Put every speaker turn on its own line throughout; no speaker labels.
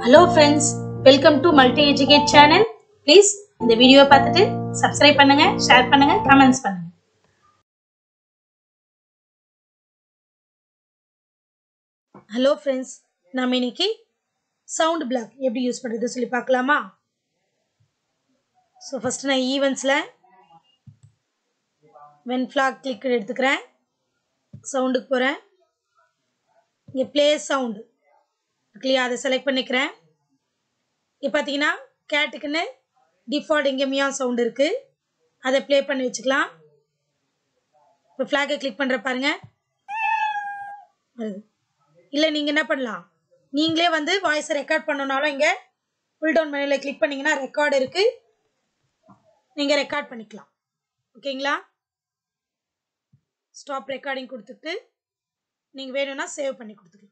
hello friends welcome to multi educate channel please இந்த video பார்த்துட்டு subscribe பண்ணுங்க share பண்ணுங்க கமெண்ட்ஸ் பண்ணுங்க ஹலோ ஃப்ரெண்ட்ஸ் நம்ம இன்னைக்கு சவுண்ட் பிளாக் எப்படி யூஸ் பண்ணுறது சொல்லி பார்க்கலாமா ஸோ ஃபஸ்ட்டு நான் ஈவெண்ட்ஸில் வென் ஃப்ளாக் கிளிக் எடுத்துக்கிறேன் சவுண்டுக்கு போகிறேன் இங்கே ப்ளே சவுண்டு இல்லையா அதை செலக்ட் பண்ணிக்கிறேன் இப்போ பார்த்தீங்கன்னா கேட்டுக்குன்னு டிஃபால்ட் இங்கே மியா சவுண்ட் இருக்குது அதை ப்ளே பண்ணி வச்சுக்கலாம் இப்போ ஃப்ளாகை கிளிக் பண்ணுற பாருங்க வருது இல்லை நீங்கள் என்ன பண்ணலாம் நீங்களே வந்து வாய்ஸை ரெக்கார்ட் பண்ணனாலும் இங்கே புல் டவுன் மெனுவில் கிளிக் பண்ணிங்கன்னா ரெக்கார்டு இருக்குது நீங்கள் ரெக்கார்ட் பண்ணிக்கலாம் ஓகேங்களா ஸ்டாப் ரெக்கார்டிங் கொடுத்துட்டு நீங்கள் வேணும்னா சேவ் பண்ணி கொடுத்துக்கலாம்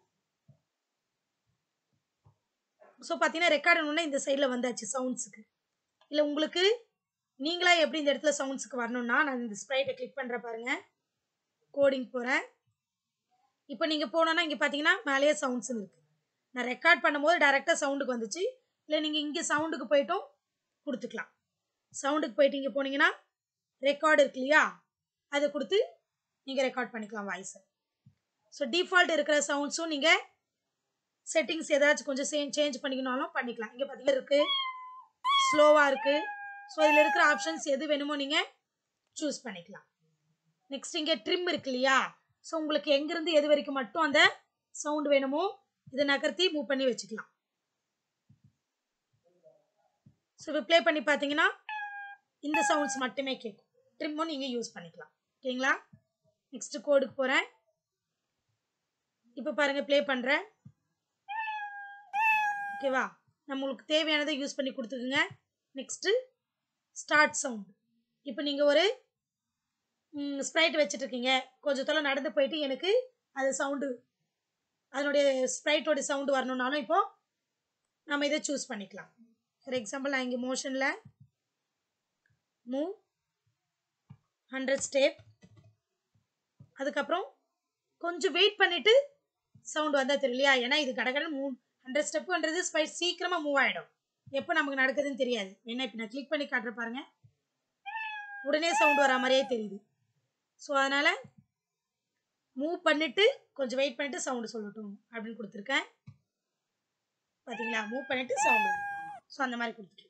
ஸோ பார்த்தீங்கன்னா ரெக்கார்டு ஒன்று இந்த சைடில் வந்தாச்சு சவுண்ட்ஸுக்கு இல்லை உங்களுக்கு நீங்களா எப்படி இந்த இடத்துல சவுண்ட்ஸுக்கு வரணும்னா நான் இந்த ஸ்ப்ரைட்டை கிளிக் பண்ணுற பாருங்க கோடிங் போகிறேன் இப்போ நீங்கள் போனோன்னா இங்கே பார்த்தீங்கன்னா மேலேயே சவுண்ட்ஸ்னு இருக்குது நான் ரெக்கார்ட் பண்ணும்போது டேரெக்டாக சவுண்டுக்கு வந்துச்சு இல்லை நீங்கள் இங்கே சவுண்டுக்கு போயிட்டும் கொடுத்துக்கலாம் சவுண்டுக்கு போயிட்டு இங்கே போனீங்கன்னா ரெக்கார்டு இருக்கு இல்லையா அதை கொடுத்து நீங்கள் ரெக்கார்ட் பண்ணிக்கலாம் வாய்ஸை ஸோ டிஃபால்ட் இருக்கிற சவுண்ட்ஸும் நீங்கள் செட்டிங்ஸ் ஏதாச்சும் கொஞ்சம் சேஞ்ச் பண்ணிக்கணும்னாலும் பண்ணிக்கலாம் இங்கே பார்த்தீங்கன்னா இருக்குது ஸ்லோவாக இருக்குது ஸோ இதில் இருக்கிற ஆப்ஷன்ஸ் எது வேணுமோ நீங்கள் சூஸ் பண்ணிக்கலாம் நெக்ஸ்ட் இங்கே ட்ரிம் இருக்கு இல்லையா ஸோ உங்களுக்கு எங்கேருந்து எது வரைக்கும் மட்டும் அந்த சவுண்ட் வேணுமோ இதை நகர்த்தி மூவ் பண்ணி வச்சுக்கலாம் ஸோ இப்போ ப்ளே பண்ணி பார்த்தீங்கன்னா இந்த சவுண்ட்ஸ் மட்டுமே கேட்கும் ட்ரிம்மும் நீங்கள் யூஸ் பண்ணிக்கலாம் ஓகேங்களா நெக்ஸ்ட் கோடுக்கு போகிறேன் இப்போ பாருங்கள் ப்ளே பண்ணுறேன் ஓகேவா நம்மளுக்கு தேவையானதை யூஸ் பண்ணி கொடுத்துக்குங்க நெக்ஸ்ட்டு ஸ்டார்ட் சவுண்ட் இப்போ நீங்கள் ஒரு ஸ்ப்ரைட் வச்சுட்டு இருக்கீங்க கொஞ்சம் தொலை நடந்து போயிட்டு எனக்கு அது சவுண்டு அதனுடைய ஸ்ப்ரைட்டோட சவுண்டு வரணுன்னாலும் இப்போ நம்ம இதை சூஸ் பண்ணிக்கலாம் ஃபார் எக்ஸாம்பிள் நான் இங்கே மோஷனில் மூவ் ஹண்ட்ரட் ஸ்டெப் அதுக்கப்புறம் கொஞ்சம் வெயிட் பண்ணிவிட்டு சவுண்ட் வந்தால் தெரியலையா ஏன்னா இது கடகடன் மூ ஹண்ட்ரட் ஸ்டெப்புன்றது ஸ்பைட் சீக்கிரமாக மூவ் ஆகிடும் எப்போ நமக்கு நடக்குதுன்னு தெரியாது ஏன்னா இப்போ நான் கிளிக் பண்ணி காட்டுற பாருங்க உடனே சவுண்ட் வர மாதிரியே தெரியுது ஸோ அதனால் மூவ் பண்ணிவிட்டு கொஞ்சம் வெயிட் பண்ணிவிட்டு சவுண்டு சொல்லட்டும் அப்படின்னு கொடுத்துருக்கேன் பார்த்தீங்களா மூவ் பண்ணிவிட்டு சவுண்டு ஸோ அந்த மாதிரி கொடுத்துட்டு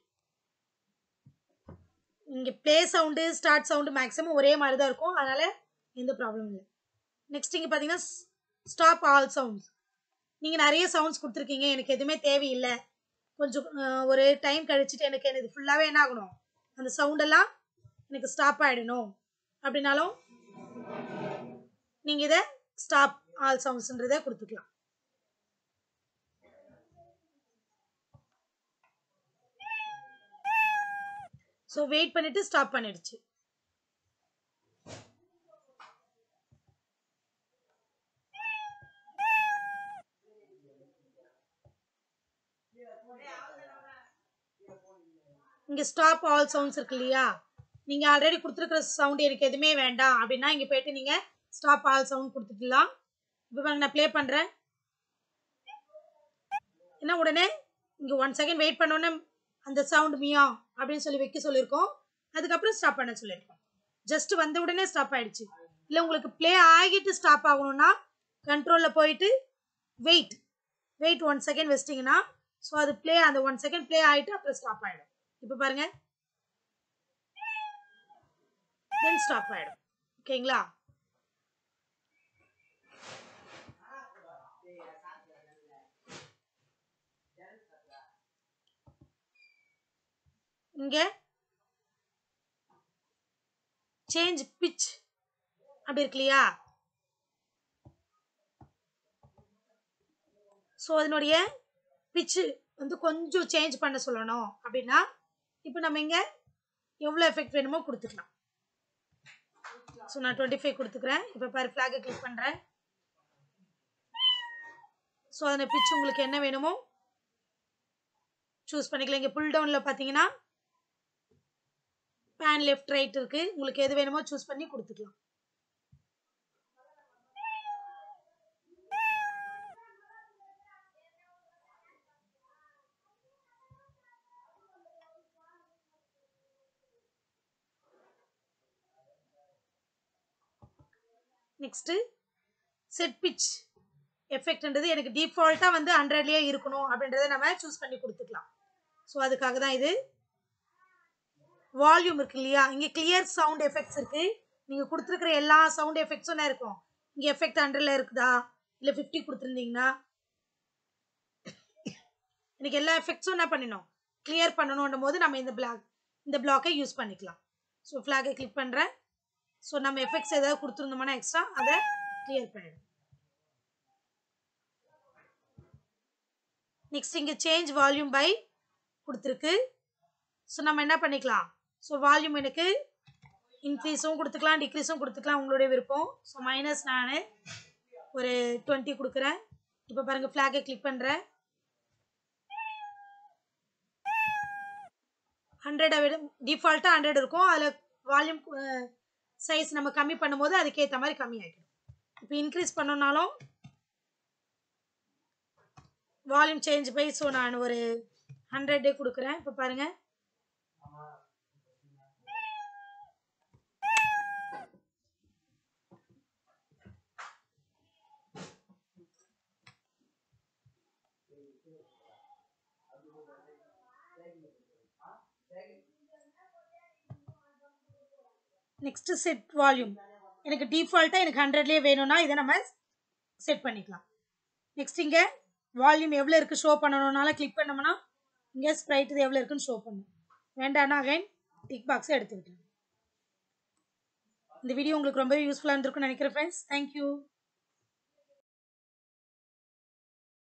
இங்கே play sound start sound maximum ஒரே மாதிரி தான் இருக்கும் அதனால் எந்த ப்ராப்ளமும் இல்லை நெக்ஸ்ட் இங்கே பார்த்தீங்கன்னா ஸ்டாப் ஆல் சவுண்ட்ஸ் நீங்கள் நிறைய சவுண்ட்ஸ் கொடுத்துருக்கீங்க எனக்கு எதுவுமே தேவையில்லை கொஞ்சம் ஒரு டைம் கழிச்சுட்டு எனக்கு எனக்கு ஃபுல்லாகவே என்ன ஆகணும் அந்த சவுண்டெல்லாம் எனக்கு ஸ்டாப் ஆகிடணும் அப்படின்னாலும் நீங்கள் இதை ஸ்டாப் ஆல் சவுண்ட்ஸ்ன்றதை கொடுத்துக்கலாம் ஸோ வெயிட் பண்ணிட்டு ஸ்டாப் பண்ணிடுச்சு இங்கே ஸ்டாப் ஆல் சவுண்ட்ஸ் இருக்கு இல்லையா நீங்கள் ஆல்ரெடி கொடுத்துருக்குற சவுண்ட் எனக்கு எதுவுமே வேண்டாம் அப்படின்னா இங்கே போயிட்டு நீங்கள் ஸ்டாப் ஆல் சவுண்ட் கொடுத்துக்கலாம் இப்போ பாருங்க நான் ப்ளே பண்ணுறேன் என்ன உடனே இங்கே ஒன் செகண்ட் வெயிட் பண்ணோன்னே அந்த சவுண்ட் மியா அப்படின்னு சொல்லி வைக்க சொல்லியிருக்கோம் அதுக்கப்புறம் ஸ்டாப் பண்ண சொல்லியிருக்கோம் ஜஸ்ட் வந்த உடனே ஸ்டாப் ஆகிடுச்சு இல்லை உங்களுக்கு ப்ளே ஆகிட்டு ஸ்டாப் ஆகணும்னா கண்ட்ரோலில் போயிட்டு வெயிட் வெயிட் ஒன் செகண்ட் வச்சிட்டிங்கன்னா ஸோ அது ப்ளே அந்த ஒன் செகண்ட் ப்ளே ஆகிட்டு அப்புறம் ஸ்டாப் ஆகிடும் இப்போ பாருங்க தென் ஸ்டாப் ஆகிடும் ஓகேங்களா இங்க சேஞ்ச் பிச் அப்படி இருக்கு இல்லையா ஸோ அதனுடைய பிச்சு வந்து கொஞ்சம் சேஞ்ச் பண்ண சொல்லணும் அப்படின்னா இப்போ நம்ம இங்கே எவ்வளோ எஃபெக்ட் வேணுமோ கொடுத்துக்கலாம் ஸோ நான் டுவெண்ட்டி ஃபைவ் கொடுத்துக்கிறேன் இப்போ பாரு ஃப்ளாகை கிளிக் பண்ணுறேன் ஸோ அதில் பிச் உங்களுக்கு என்ன வேணுமோ சூஸ் பண்ணிக்கலாம் இங்கே புல் டவுனில் பார்த்தீங்கன்னா பேன் லெஃப்ட் ரைட் இருக்குது உங்களுக்கு எது வேணுமோ சூஸ் பண்ணி கொடுத்துக்கலாம் நெக்ஸ்ட்டு செட் பிச் எஃபெக்ட்ன்றது எனக்கு டிஃபால்ட்டாக வந்து ஹண்ட்ரட்லேயே இருக்கணும் அப்படின்றத நம்ம சூஸ் பண்ணி கொடுத்துக்கலாம் ஸோ அதுக்காக தான் இது வால்யூம் இருக்கு இல்லையா இங்கே கிளியர் சவுண்ட் எஃபெக்ட்ஸ் இருக்குது நீங்கள் கொடுத்துருக்குற எல்லா சவுண்ட் எஃபெக்ட்ஸும் என்ன இருக்கும் இங்கே எஃபெக்ட் ஹண்ட்ரடில் இருக்குதா இல்லை ஃபிஃப்டி கொடுத்துருந்தீங்கன்னா எனக்கு எல்லா எஃபெக்ட்ஸும் என்ன பண்ணிடணும் கிளியர் பண்ணணுன்னும் போது நம்ம இந்த பிளாக் இந்த பிளாக்கை யூஸ் பண்ணிக்கலாம் ஸோ ஃப்ளாகை கிளிக் பண்ணுறேன் ஸோ நம்ம எஃபெக்ட்ஸ் ஏதாவது கொடுத்துருந்தோம்னா எக்ஸ்ட்ரா அதை கிளியர் பண்ணிடும் நெக்ஸ்ட் இங்கே சேஞ்ச் வால்யூம் பை கொடுத்துருக்கு ஸோ நம்ம என்ன பண்ணிக்கலாம் ஸோ வால்யூம் எனக்கு இன்க்ரீஸும் கொடுத்துக்கலாம் டிக்ரீஸும் கொடுத்துக்கலாம் உங்களுடைய விருப்பம் ஸோ மைனஸ் நான் ஒரு டுவெண்ட்டி கொடுக்குறேன் இப்போ பாருங்கள் ஃப்ளாகை கிளிக் பண்ணுறேன் ஹண்ட்ரடை விட டிஃபால்ட்டாக ஹண்ட்ரட் இருக்கும் அதில் வால்யூம் சைஸ் நம்ம கம்மி பண்ணும்போது அதுக்கேற்ற மாதிரி கம்மி ஆகிடும் இப்போ இன்க்ரீஸ் பண்ணோன்னாலும் வால்யூம் சேஞ்ச் பை ஸோ நான் ஒரு ஹண்ட்ரடே கொடுக்குறேன் இப்போ பாருங்கள் நெக்ஸ்ட் செட் வால்யூம் எனக்கு டிஃபால்ட்டாக எனக்கு ஹண்ட்ரட்லேயே வேணும்னா இதை நம்ம செட் பண்ணிக்கலாம் நெக்ஸ்ட் இங்கே வால்யூம் எவ்வளோ இருக்குது ஷோ பண்ணணும்னால கிளிக் பண்ணோம்னா இங்கே ஸ்ப்ரைட் இது எவ்வளோ இருக்குன்னு ஷோ பண்ணும் வேண்டாம்னா அகைன் டிக் பாக்ஸை எடுத்துக்கிட்டேன் இந்த வீடியோ உங்களுக்கு ரொம்பவே யூஸ்ஃபுல்லாக இருந்திருக்கும்னு நினைக்கிறேன் ஃப்ரெண்ட்ஸ் தேங்க்யூ